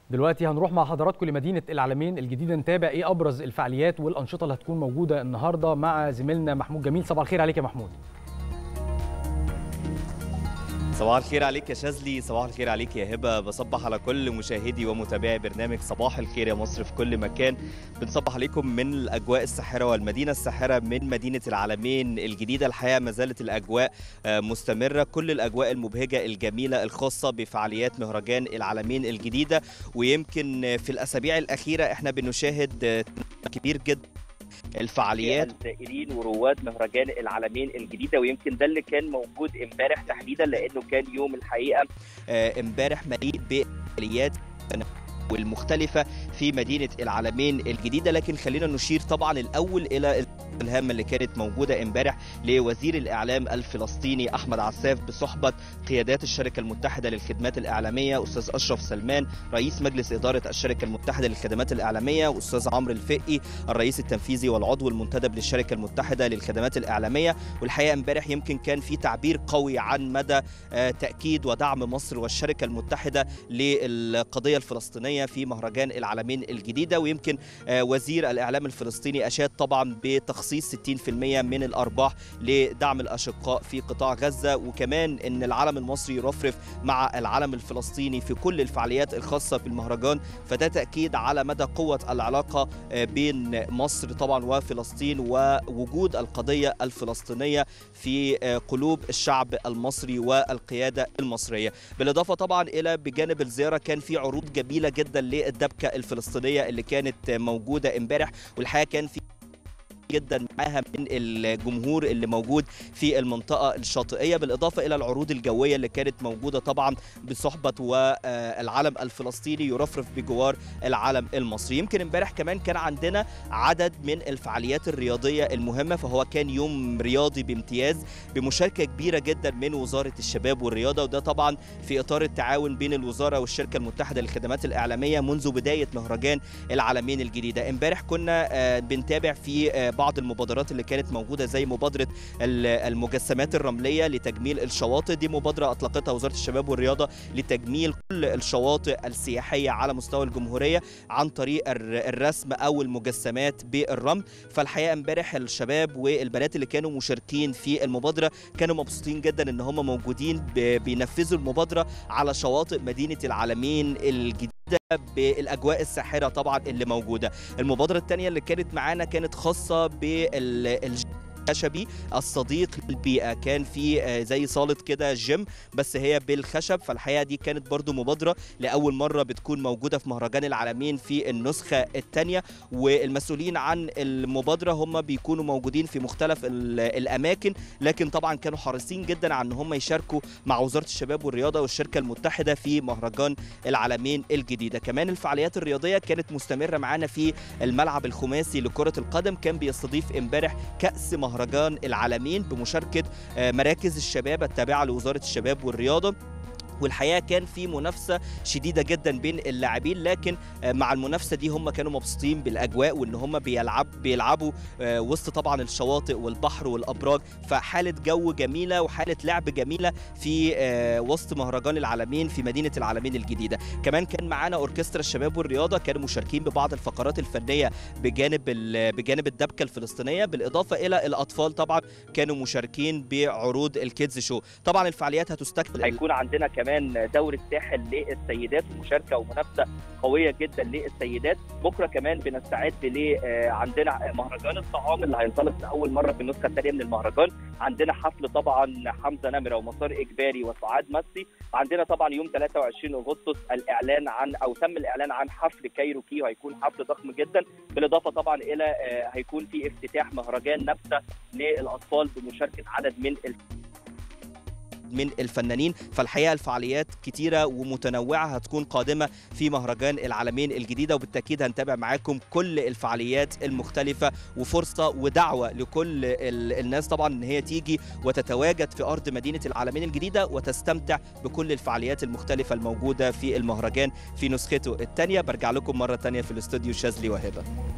دلوقتي هنروح مع حضراتكم لمدينة العلمين الجديدة نتابع ايه ابرز الفعاليات والانشطة اللي هتكون موجودة النهاردة مع زميلنا محمود جميل صباح الخير عليك يا محمود صباح الخير عليك يا شاذلي صباح الخير عليك يا هبه بصبح على كل مشاهدي ومتابعي برنامج صباح الخير يا مصر في كل مكان بنصبح عليكم من الاجواء الساحره والمدينه الساحره من مدينه العالمين الجديده الحقيقه ما زالت الاجواء مستمره كل الاجواء المبهجه الجميله الخاصه بفعاليات مهرجان العالمين الجديده ويمكن في الاسابيع الاخيره احنا بنشاهد كبير جدا الفعاليات الزائرين ورواد مهرجان العالمين الجديده ويمكن ده اللي كان موجود امبارح تحديدا لانه كان يوم الحقيقه امبارح مليء بالفعاليات والمختلفه في مدينه العالمين الجديده لكن خلينا نشير طبعا الاول الى الهامه اللي كانت موجوده امبارح لوزير الاعلام الفلسطيني احمد عساف بصحبه قيادات الشركه المتحده للخدمات الاعلاميه استاذ اشرف سلمان رئيس مجلس اداره الشركه المتحده للخدمات الاعلاميه واستاذ عمرو الفقي الرئيس التنفيذي والعضو المنتدب للشركه المتحده للخدمات الاعلاميه والحقيقه امبارح يمكن كان في تعبير قوي عن مدى تاكيد ودعم مصر والشركه المتحده للقضيه الفلسطينيه في مهرجان العالمين الجديده ويمكن وزير الاعلام الفلسطيني اشاد طبعا بتخصيص تخصيص 60% من الارباح لدعم الاشقاء في قطاع غزه وكمان ان العلم المصري يرفرف مع العلم الفلسطيني في كل الفعاليات الخاصه بالمهرجان فده تاكيد على مدى قوه العلاقه بين مصر طبعا وفلسطين ووجود القضيه الفلسطينيه في قلوب الشعب المصري والقياده المصريه بالاضافه طبعا الى بجانب الزياره كان في عروض جميله جدا للدبكه الفلسطينيه اللي كانت موجوده امبارح والحقيقه كان في جدا معاها من الجمهور اللي موجود في المنطقة الشاطئية بالإضافة إلى العروض الجوية اللي كانت موجودة طبعا بصحبة والعلم الفلسطيني يرفرف بجوار العلم المصري يمكن امبارح كمان كان عندنا عدد من الفعاليات الرياضية المهمة فهو كان يوم رياضي بامتياز بمشاركة كبيرة جدا من وزارة الشباب والرياضة وده طبعا في إطار التعاون بين الوزارة والشركة المتحدة للخدمات الإعلامية منذ بداية مهرجان العالمين الجديدة امبارح كنا بنتابع في بعض المبادرات اللي كانت موجوده زي مبادره المجسمات الرمليه لتجميل الشواطئ دي مبادره اطلقتها وزاره الشباب والرياضه لتجميل كل الشواطئ السياحيه على مستوى الجمهوريه عن طريق الرسم او المجسمات بالرمل فالحقيقه امبارح الشباب والبنات اللي كانوا مشاركين في المبادره كانوا مبسوطين جدا ان هم موجودين بينفذوا المبادره على شواطئ مدينه العالمين الجديده بالاجواء الساحره طبعا اللي موجوده المبادره الثانيه اللي كانت معانا كانت خاصه بال خشبي الصديق للبيئه كان في زي صاله كده جيم بس هي بالخشب فالحقيقه دي كانت برضو مبادره لاول مره بتكون موجوده في مهرجان العالمين في النسخه الثانيه والمسؤولين عن المبادره هم بيكونوا موجودين في مختلف الاماكن لكن طبعا كانوا حريصين جدا على ان هم يشاركوا مع وزاره الشباب والرياضه والشركه المتحده في مهرجان العالمين الجديده كمان الفعاليات الرياضيه كانت مستمره معانا في الملعب الخماسي لكره القدم كان بيستضيف امبارح كاس مهرجان مهرجان العالمين بمشاركه مراكز الشباب التابعه لوزاره الشباب والرياضه والحقيقه كان في منافسه شديده جدا بين اللاعبين لكن مع المنافسه دي هم كانوا مبسوطين بالاجواء وان هم بيلعب بيلعبوا وسط طبعا الشواطئ والبحر والابراج فحاله جو جميله وحاله لعب جميله في وسط مهرجان العالمين في مدينه العالمين الجديده كمان كان معانا اوركسترا الشباب والرياضه كانوا مشاركين ببعض الفقرات الفنيه بجانب بجانب الدبكه الفلسطينيه بالاضافه الى الاطفال طبعا كانوا مشاركين بعروض الكيدز شو طبعا الفعاليات هتستكمل هيكون عندنا كمان كمان دوري الساحل للسيدات ومشاركه ومنافسه قويه جدا للسيدات بكره كمان بنستعد ل عندنا مهرجان الطعام اللي هينطلق لاول مره في النسخه الثانيه من المهرجان عندنا حفل طبعا حمزه نمره ومسار اجباري وسعاد مسي عندنا طبعا يوم 23 اغسطس الاعلان عن او تم الاعلان عن حفل كايروكي وهيكون حفل ضخم جدا بالاضافه طبعا الى هيكون في افتتاح مهرجان نبته للاطفال بمشاركه عدد من من الفنانين فالحقيقه الفعاليات كتيره ومتنوعه هتكون قادمه في مهرجان العالمين الجديده وبالتاكيد هنتابع معاكم كل الفعاليات المختلفه وفرصه ودعوه لكل الناس طبعا ان هي تيجي وتتواجد في ارض مدينه العالمين الجديده وتستمتع بكل الفعاليات المختلفه الموجوده في المهرجان في نسخته الثانيه برجع لكم مره ثانيه في الاستوديو شاذلي وهبه